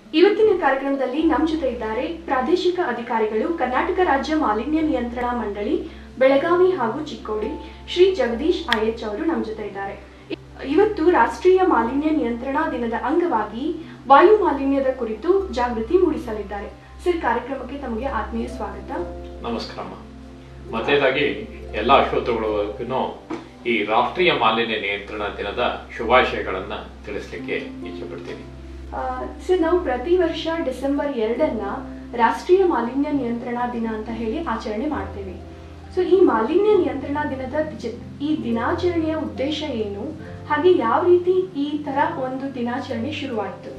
ಇವತ್ತಿನ ಕಾರ್ಯಕ್ರಮದಲ್ಲಿ ನಮ್ಮ ಜೊತೆ ಇದ್ದಾರೆ ಪ್ರಾದೇಶಿಕ ಅಧಿಕಾರಿಗಳು ಕರ್ನಾಟಕ ರಾಜ್ಯ ಮಾಲಿನ್ಯ ನಿಯಂತ್ರಣ ಮಂಡಳಿ ಬೆಳಗಾವಿ ಹಾಗೂ ಚಿಕ್ಕೋಡಿ ಶ್ರೀ ಜಗದೀಶ್ ಐಎಚ್ ಅವರು ನಮ್ಮ ಜೊತೆ ಇದ್ದಾರೆ ಇವತ್ತು ರಾಷ್ಟ್ರೀಯ ಮಾಲಿನ್ಯ ನಿಯಂತ್ರಣ ದಿನದ ಅಂಗವಾಗಿ ವಾಯು ಮಾಲಿನ್ಯದ ಕುರಿತು ಜಾಗೃತಿ ಮೂಡಿಸಲಿದ್ದಾರೆ ಸರ್ ಕಾರ್ಯಕ್ರಮಕ್ಕೆ ತಮಗೆ ಆತ್ಮೀಯ ಸ್ವಾಗತ ನಮಸ್ಕಾರಮ್ಮ ಮೊದಲೇದಾಗಿ ಎಲ್ಲ ಶ್ರೋತೃಗಳಿಗೂ ಈ ರಾಷ್ಟ್ರೀಯ ಮಾಲಿನ್ಯ ನಿಯಂತ್ರಣ ದಿನದ ಶುಭಾಶಯಗಳನ್ನ ತಿಳಿಸ್ಲಿಕ್ಕೆ ಇಚ್ಛೆಪಡ್ತೀನಿ ಆ, ಸರ್ ನಾವು ಪ್ರತಿ ವರ್ಷ ಡಿಸೆಂಬರ್ ಎರಡನ್ನ ರಾಷ್ಟ್ರೀಯ ಮಾಲಿನ್ಯ ನಿಯಂತ್ರಣ ದಿನ ಅಂತ ಹೇಳಿ ಆಚರಣೆ ಮಾಡ್ತೇವೆ ಸೊ ಈ ಮಾಲಿನ್ಯ ನಿಯಂತ್ರಣ ದಿನದ ಜ- ಈ ದಿನಾಚರಣೆಯ ಉದ್ದೇಶ ಏನು ಹಾಗೆ ಯಾವ ರೀತಿ ಈ ತರ ಒಂದು ದಿನಾಚರಣೆ ಶುರುವಾಯಿತು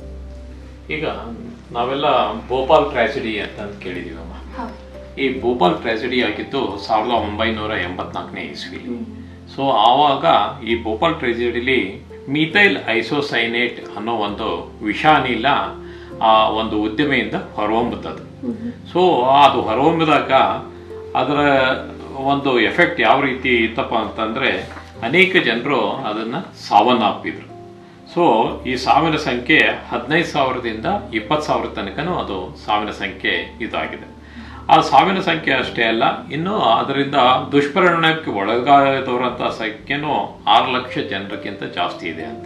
ಈಗ ನಾವೆಲ್ಲ ಭೋಪಾಲ್ ಟ್ರಾಜಿಡಿ ಅಂತ ಕೇಳಿದೀವಮ್ಮ ಈ ಭೋಪಾಲ್ ಟ್ರಾಜಿಡಿ ಆಗಿದ್ದು ಸಾವಿರದ ಒಂಬೈನೂರ ಎಂಬತ್ನಾಲ್ಕನೇ ಇಸ್ವಿ ಸೊ ಆವಾಗ ಈ ಭೋಪಾಲ್ ಟ್ರಾಜಿಡಿಲಿ ಮೀಥೈಲ್ ಐಸೋಸೈನೇಟ್ ಅನ್ನೋ ಒಂದು ವಿಷಾನಿಲ ಆ ಒಂದು ಉದ್ಯಮೆಯಿಂದ ಹೊರಹೊಮ್ಮುತ್ತದೆ ಸೊ ಅದು ಹೊರಹೊಮ್ಮಿದಾಗ ಅದರ ಒಂದು ಎಫೆಕ್ಟ್ ಯಾವ ರೀತಿ ಇತ್ತಪ್ಪ ಅಂತಂದ್ರೆ ಅನೇಕ ಜನರು ಅದನ್ನ ಸಾವನ್ನಪ್ಪಿದ್ರು ಸೊ ಈ ಸಾವಿನ ಸಂಖ್ಯೆ ಹದಿನೈದು ಸಾವಿರದಿಂದ ಇಪ್ಪತ್ತು ಸಾವಿರ ತನಕನೂ ಅದು ಸಾವಿನ ಸಂಖ್ಯೆ ಇದಾಗಿದೆ ಆ ಸಾವಿನ ಸಂಖ್ಯೆ ಅಷ್ಟೇ ಅಲ್ಲ ಇನ್ನು ಅದರಿಂದ ದುಷ್ಪರಿಣಾಮಕ್ಕೆ ಒಳಗಾದವರಂತ ಸಂಖ್ಯೆನೂ ಆರು ಲಕ್ಷ ಜನರಿಗಿಂತ ಜಾಸ್ತಿ ಇದೆ ಅಂತ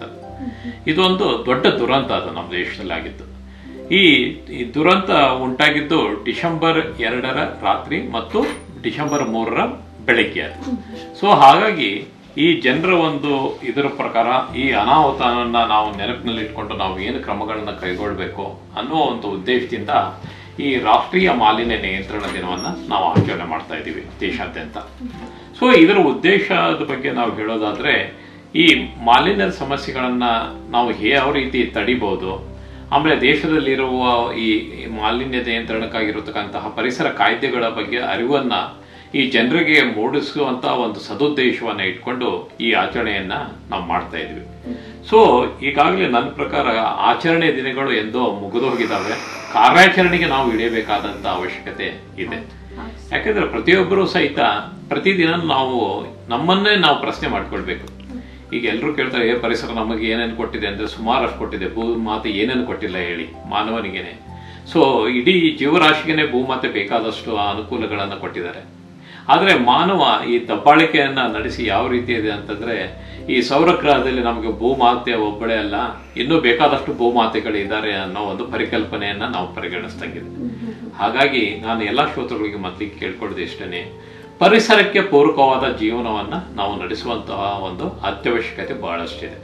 ಇದೊಂದು ದೊಡ್ಡ ದುರಂತ ಅದು ನಮ್ಮ ದೇಶದಲ್ಲಿ ಆಗಿತ್ತು ಈ ಈ ದುರಂತ ಉಂಟಾಗಿದ್ದು ಡಿಸೆಂಬರ್ ಎರಡರ ರಾತ್ರಿ ಮತ್ತು ಡಿಸೆಂಬರ್ ಮೂರರ ಬೆಳಗ್ಗೆ ಅದು ಸೊ ಹಾಗಾಗಿ ಈ ಜನರ ಒಂದು ಇದರ ಪ್ರಕಾರ ಈ ಅನಾಹುತವನ್ನ ನಾವು ನೆನಪಿನಲ್ಲಿ ಇಟ್ಕೊಂಡು ನಾವು ಏನು ಕ್ರಮಗಳನ್ನ ಕೈಗೊಳ್ಬೇಕು ಅನ್ನೋ ಒಂದು ಉದ್ದೇಶದಿಂದ ಈ ರಾಷ್ಟ್ರೀಯ ಮಾಲಿನ್ಯ ನಿಯಂತ್ರಣ ದಿನವನ್ನ ನಾವು ಆಚರಣೆ ಮಾಡ್ತಾ ಇದ್ದೀವಿ ದೇಶಾದ್ಯಂತ ಸೊ ಇದರ ಉದ್ದೇಶದ ಬಗ್ಗೆ ನಾವು ಹೇಳೋದಾದ್ರೆ ಈ ಮಾಲಿನ್ಯದ ಸಮಸ್ಯೆಗಳನ್ನ ನಾವು ಯಾವ ರೀತಿ ತಡಿಬಹುದು ಆಮೇಲೆ ದೇಶದಲ್ಲಿರುವ ಈ ಈ ಮಾಲಿನ್ಯ ನಿಯಂತ್ರಣಕ್ಕಾಗಿರತಕ್ಕಂತಹ ಪರಿಸರ ಕಾಯ್ದೆಗಳ ಬಗ್ಗೆ ಅರಿವನ್ನ ಈ ಜನರಿಗೆ ಮೂಡಿಸುವಂತ ಒಂದು ಸದುದ್ದೇಶವನ್ನ ಇಟ್ಕೊಂಡು ಈ ಆಚರಣೆಯನ್ನ ನಾವು ಮಾಡ್ತಾ ಇದ್ವಿ ಸೊ ಈಗಾಗಲೇ ನನ್ನ ಪ್ರಕಾರ ಆಚರಣೆ ದಿನಗಳು ಎಂದೋ ಮುಗಿದು ಹೋಗಿದ್ದಾವೆ ಕಾರ್ಯಾಚರಣೆಗೆ ನಾವು ಇಳಿಯಬೇಕಾದಂತ ಅವಶ್ಯಕತೆ ಇದೆ ಯಾಕಂದ್ರೆ ಪ್ರತಿಯೊಬ್ಬರೂ ಸಹಿತ ಪ್ರತಿದಿನ ನಾವು ನಮ್ಮನ್ನೇ ನಾವು ಪ್ರಶ್ನೆ ಮಾಡ್ಕೊಳ್ಬೇಕು ಈಗ ಎಲ್ಲರೂ ಕೇಳ್ತಾರೆ "ಏ, ಪರಿಸರ ನಮಗೆ ಏನೇನು ಕೊಟ್ಟಿದೆ ಅಂದ್ರೆ ಸುಮಾರಷ್ಟು ಕೊಟ್ಟಿದೆ ಭೂಮಾತೆ ಏನೇನು ಕೊಟ್ಟಿಲ್ಲ ಹೇಳಿ ಮಾನವನಿಗೇನೆ ಸೊ ಇಡೀ ಜೀವರಾಶಿಗೆನೆ ಭೂಮಾತೆ ಬೇಕಾದಷ್ಟು ಅನುಕೂಲಗಳನ್ನು ಕೊಟ್ಟಿದ್ದಾರೆ ಆದ್ರೆ ಮಾನವ ಈ ದಬ್ಬಾಳಿಕೆಯನ್ನ ನಡೆಸಿ ಯಾವ ರೀತಿ ಇದೆ ಅಂತಂದ್ರೆ ಈ ಸೌರಗ್ರಹದಲ್ಲಿ ನಮಗೆ ಭೂಮಾತೆ ಒಬ್ಬಳೇ ಅಲ್ಲ ಇನ್ನೂ ಬೇಕಾದಷ್ಟು ಭೂಮಾತೆಗಳಿದ್ದಾರೆ ಅನ್ನೋ ಒಂದು ಪರಿಕಲ್ಪನೆಯನ್ನ ನಾವು ಪರಿಗಣಿಸ್ದಂಗಿದೆ ಹಾಗಾಗಿ ನಾನು ಎಲ್ಲಾ ಶ್ರೋತೃಗಳಿಗೆ ಮೊದಲಿಗೆ ಕೇಳ್ಕೊಳ್ಳೋದು ಇಷ್ಟನೇ ಪರಿಸರಕ್ಕೆ ಪೂರಕವಾದ ಜೀವನವನ್ನ ನಾವು ನಡೆಸುವಂತಹ ಒಂದು ಅತ್ಯವಶ್ಯಕತೆ ಬಹಳಷ್ಟಿದೆ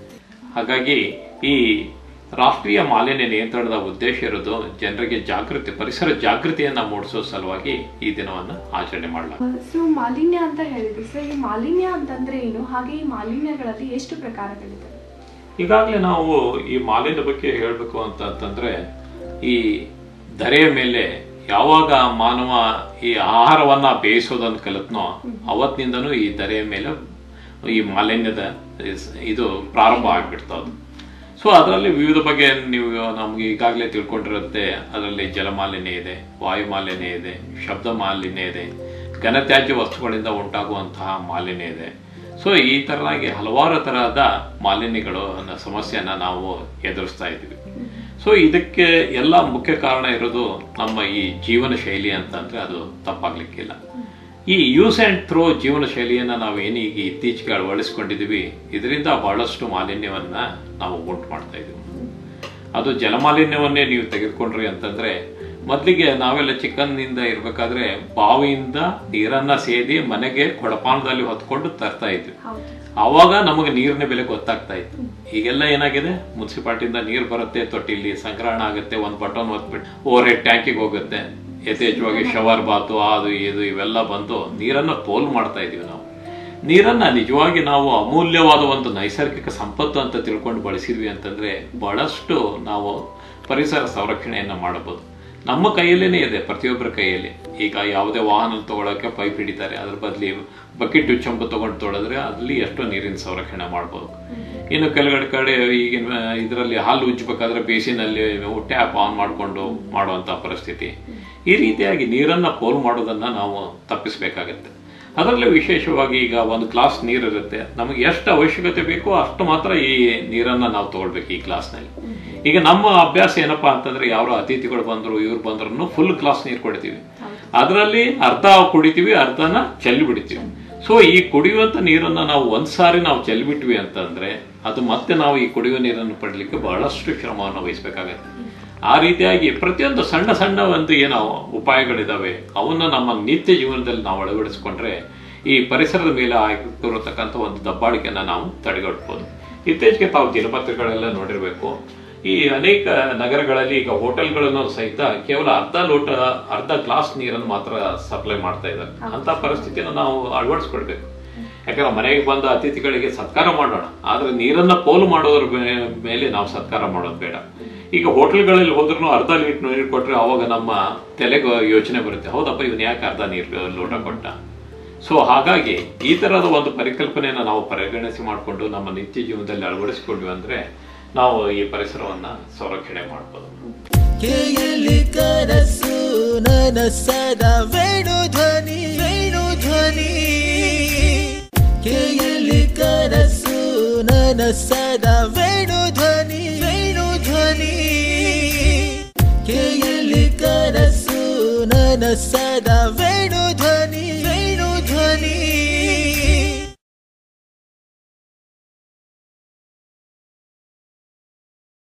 ಹಾಗಾಗಿ ಈ ರಾಷ್ಟ್ರೀಯ ಮಾಲಿನ್ಯ ನಿಯಂತ್ರಣದ ಉದ್ದೇಶ ಇರೋದು ಜನರಿಗೆ ಜಾಗೃತಿ ಪರಿಸರ ಜಾಗೃತಿಯನ್ನ ಮೂಡಿಸೋ ಸಲುವಾಗಿ ಈ ದಿನವನ್ನ ಆಚರಣೆ ಮಾಡಲಾಗುತ್ತೆ ಸೊ ಮಾಲಿನ್ಯ ಅಂತ ಹೇಳಿದ್ವಿ ಸರ್ ಈ ಮಾಲಿನ್ಯ ಅಂತಂದ್ರೆ ಏನು ಹಾಗೆ ಈ ಮಾಲಿನ್ಯಗಳಲ್ಲಿ ಎಷ್ಟು ಪ್ರಕಾರಗಳಿದೆ ಈಗಾಗಲೇ ನಾವು ಈ ಮಾಲಿನ್ಯ ಬಗ್ಗೆ ಹೇಳಬೇಕು ಅಂತ ಅಂತಂದ್ರೆ ಈ ಧರೆಯ ಮೇಲೆ ಯಾವಾಗ ಮಾನವ ಈ ಆಹಾರವನ್ನ ಬೇಯಿಸೋದನ್ನು ಕಲಿತ್ನೋ ಅವತ್ತಿನಿಂದನೂ ಈ ಧರೆಯ ಮೇಲೆ ಈ ಮಾಲಿನ್ಯದ ಇಸ್- ಇದು ಪ್ರಾರಂಭ ಆಗ್ಬಿಡ್ತದೆ ಸೊ ಅದರಲ್ಲಿ ವಿವಿಧ ಬಗ್ಗೆ ನೀವು ನಮ್ಗೆ ಈಗಾಗಲೇ ತಿಳ್ಕೊಂಡಿರುತ್ತೆ ಅದರಲ್ಲಿ ಜಲಮಾಲಿನ್ಯ ಇದೆ ವಾಯು ಮಾಲಿನ್ಯ ಇದೆ ಶಬ್ದ ಮಾಲಿನ್ಯ ಇದೆ ಘನತ್ಯಾಜ್ಯ ವಸ್ತುಗಳಿಂದ ಉಂಟಾಗುವಂತಹ ಮಾಲಿನ್ಯ ಇದೆ ಸೊ ಈ ತರನಾಗಿ ಹಲವಾರು ತರಹದ ಮಾಲಿನ್ಯಗಳು ಅನ್ನೋ ಸಮಸ್ಯೆಯನ್ನ ನಾವು ಎದುರಿಸ್ತಾ ಇದ್ದೀವಿ ಸೊ ಇದಕ್ಕೆ ಎಲ್ಲ ಮುಖ್ಯ ಕಾರಣ ಇರೋದು ನಮ್ಮ ಈ ಜೀವನ ಶೈಲಿ ಅಂತಂದ್ರೆ ಅದು ತಪ್ಪಾಗ್ಲಿಕ್ಕಿಲ್ಲ ಈ ಯೂಸ್ ಅಂಡ್ ಥ್ರೋ ಜೀವನ ಶೈಲಿಯನ್ನ ನಾವು ಏನೀಗ ಇತ್ತೀಚೆಗೆ ಅಳವಡಿಸ್ಕೊಂಡಿದೀವಿ ಇದರಿಂದ ಬಹಳಷ್ಟು ಮಾಲಿನ್ಯವನ್ನ ನಾವು ಉಂಟು ಮಾಡ್ತಾ ಇದೀವಿ ಅದು ಜಲಮಾಲಿನ್ಯವನ್ನೇ ನೀವು ತೆಗೆದುಕೊಂಡ್ರಿ ಅಂತಂದ್ರೆ ಮೊದಲಿಗೆ ನಾವೆಲ್ಲ ಚಿಕ್ಕಂದಿನಿಂದ ಇರ್ಬೇಕಾದ್ರೆ ಬಾವಿಯಿಂದ ನೀರನ್ನ ಸೇದಿ ಮನೆಗೆ ಕೊಡಪಾನದಲ್ಲಿ ಹೊತ್ಕೊಂಡು ತರ್ತಾ ಇದ್ವಿ ಹೌದು ಆವಾಗ ನಮಗೆ ನೀರಿನ ಬೆಲೆ ಗೊತ್ತಾಗ್ತಾ ಇತ್ತು ಈಗೆಲ್ಲ ಏನಾಗಿದೆ ಮುನ್ಸಿಪಾಲ್ಟಿಯಿಂದ ನೀರು ಬರುತ್ತೆ ತೊಟ್ಟಿಲಿ ಸಂಗ್ರಹಣ ಆಗುತ್ತೆ ಒಂದು ಬಟನ್ ಒತ್ಬಿಟ್ಟು ಓವರ್ ಹೆಡ್ ಟ್ಯಾಂಕಿಗೆ ಹೋಗುತ್ತೆ ಯಥೇಚ್ಛವಾಗಿ ಶವರ್ ಬಾತು ಅದು ಇದು ಇವೆಲ್ಲ ಬಂದು ನೀರನ್ನ ಪೋಲ್ ಮಾಡ್ತಾ ಇದೀವಿ ನಾವು ನೀರನ್ನ ನಿಜವಾಗಿ ನಾವು ಅಮೂಲ್ಯವಾದ ಒಂದು ನೈಸರ್ಗಿಕ ಸಂಪತ್ತು ಅಂತ ತಿಳ್ಕೊಂಡು ಬಳಸಿದ್ವಿ ಅಂತಂದ್ರೆ ಬಹಳಷ್ಟು ನಾವು ಪರಿಸರ ಸಂರಕ್ಷಣೆಯನ್ನ ಮಾಡಬಹುದು ನಮ್ಮ ಕೈಯಲ್ಲೇನೆ ಇದೆ ಪ್ರತಿಯೊಬ್ಬರ ಕೈಯಲ್ಲಿ ಈಗ ಯಾವುದೇ ವಾಹನ ತಗೊಳಕ್ಕೆ ಪೈಪ್ ಹಿಡಿತಾರೆ ಅದ್ರ ಬದಲಿ ಬಕೆಟ್ ಚಂಬು ತಗೊಂಡು ತೊಳೆದ್ರೆ ಅಲ್ಲಿ ಎಷ್ಟೋ ನೀರಿನ ಸಂರಕ್ಷಣೆ ಮಾಡ್ಬೋದು ಇನ್ನು ಕೆಲಗಡೆ ಕಡೆ ಈಗಿನ ಇದರಲ್ಲಿ ಹಾಲು ಉಜ್ಜಬೇಕಾದ್ರೆ ಬೇಸಿನಲ್ಲಿ ಟ್ಯಾಪ್ ಆನ್ ಮಾಡಿಕೊಂಡು ಮಾಡುವಂತ ಪರಿಸ್ಥಿತಿ ಈ ರೀತಿಯಾಗಿ ನೀರನ್ನ ಪೋಲ್ ಮಾಡೋದನ್ನ ನಾವು ತಪ್ಪಿಸ್ಬೇಕಾಗತ್ತೆ ಅದರಲ್ಲೂ ವಿಶೇಷವಾಗಿ ಈಗ ಒಂದು ಗ್ಲಾಸ್ ನೀರಿರುತ್ತೆ ನಮಗೆ ಎಷ್ಟು ಅವಶ್ಯಕತೆ ಬೇಕೋ ಅಷ್ಟು ಮಾತ್ರ ಈ ನೀರನ್ನ ನಾವು ತಗೊಳ್ಬೇಕು ಈ ಗ್ಲಾಸ್ನಲ್ಲಿ ಈಗ ನಮ್ಮ ಅಭ್ಯಾಸ ಏನಪ್ಪಾ ಅಂತಂದ್ರೆ ಯಾರು ಅತಿಥಿಗಳು ಬಂದ್ರು ಇವ್ರು ಬಂದ್ರು ಫುಲ್ ಗ್ಲಾಸ್ ನೀರು ಕೊಡ್ತೀವಿ ಅದರಲ್ಲಿ ಅರ್ಧ ಕುಡಿತೀವಿ ಅರ್ಧನ ಚೆಲ್ಲಿ ಬಿಡ್ತೀವಿ ಸೊ ಈ ಕುಡಿಯುವಂತ ನೀರನ್ನ ನಾವು ಒಂದ್ ಸಾರಿ ನಾವು ಚೆಲ್ಲಿಬಿಟ್ವಿ ಅಂತಂದ್ರೆ ಅದು ಮತ್ತೆ ನಾವು ಈ ಕುಡಿಯುವ ನೀರನ್ನು ಪಡಲಿಕ್ಕೆ ಬಹಳಷ್ಟು ಶ್ರಮವನ್ನು ವಹಿಸಬೇಕಾಗತ್ತೆ ಆ ರೀತಿಯಾಗಿ ಪ್ರತಿಯೊಂದು ಸಣ್ಣ ಸಣ್ಣ ಒಂದು ಏನೋ ಉಪಾಯಗಳಿದಾವೆ ಅವನ್ನ ನಮ್ಮ ನಿತ್ಯ ಜೀವನದಲ್ಲಿ ನಾವು ಅಳವಡಿಸಿಕೊಂಡ್ರೆ ಈ ಪರಿಸರದ ಮೇಲೆ ಆಗಿರತಕ್ಕಂಥ ಒಂದು ದಬ್ಬಾಳಿಕೆಯನ್ನ ನಾವು ತಡೆಗಟ್ಟಬಹುದು ಇತ್ತೀಚೆಗೆ ತಾವು ದಿನಪತ್ರಿಕೆಗಳೆಲ್ಲ ನೋಡಿರ್ಬೇಕು ಈ ಅನೇಕ ನಗರಗಳಲ್ಲಿ ಈಗ ಹೋಟೆಲ್ಗಳನ್ನು ಸಹಿತ ಕೇವಲ ಅರ್ಧ ಲೋಟ ಅರ್ಧ ಗ್ಲಾಸ್ ನೀರನ್ನು ಮಾತ್ರ ಸಪ್ಲೈ ಮಾಡ್ತಾ ಇದ್ದಾರೆ ಅಂತ ಪರಿಸ್ಥಿತಿಯನ್ನು ನಾವು ಅಳವಡಿಸ್ಕೊಳ್ಬೇಕು ಯಾಕಂದ್ರೆ ಮನೆಗೆ ಬಂದ ಅತಿಥಿಗಳಿಗೆ ಸತ್ಕಾರ ಮಾಡೋಣ ಆದ್ರೆ ನೀರನ್ನ ಪೋಲು ಮಾಡೋದ್ರ ಮೇ- ಮೇಲೆ ನಾವು ಸತ್ಕಾರ ಮಾಡೋದು ಬೇಡ ಈಗ ಹೋಟೆಲ್ಗಳಲ್ಲಿ ಹೋದ್ರೂ ಅರ್ಧ ಲೀಟರ್ ನೀರು ಕೊಟ್ರೆ ಅವಾಗ ನಮ್ಮ ತಲೆಗೆ ಯೋಚನೆ ಬರುತ್ತೆ ಹೌದಪ್ಪ ಇವನ್ ಯಾಕೆ ಅರ್ಧ ನೀರು ಲೋಟ ಕೊಟ್ಟ ಸೊ ಹಾಗಾಗಿ ಈ ತರದ ಒಂದು ಪರಿಕಲ್ಪನೆಯನ್ನ ನಾವು ಪರಿಗಣಿಸಿ ಮಾಡಿಕೊಂಡು ನಮ್ಮ ನಿತ್ಯ ಜೀವನದಲ್ಲಿ ಅಳವಡಿಸಿಕೊಂಡ್ವಿ ಅಂದ್ರೆ ನಾವು ಈ ಪರಿಸರವನ್ನ ಸಂರಕ್ಷಣೆ ಮಾಡ್ಬೋದು ಕೇಯಲಿ ಕನಸು ನನಸದ ವೇಣು ಧ್ವನಿ ವೇಣು ಧ್ವನಿ ಕೇಯಲಿ ಕನಸು ನನಸದ ವೇಣು ಧ್ವನಿ ವೇಣು ಧ್ವನಿ ಕೇಯಲಿ ಕನಸು ನನಸದ ವೇಣು ಧ್ವನಿ ವೇಣು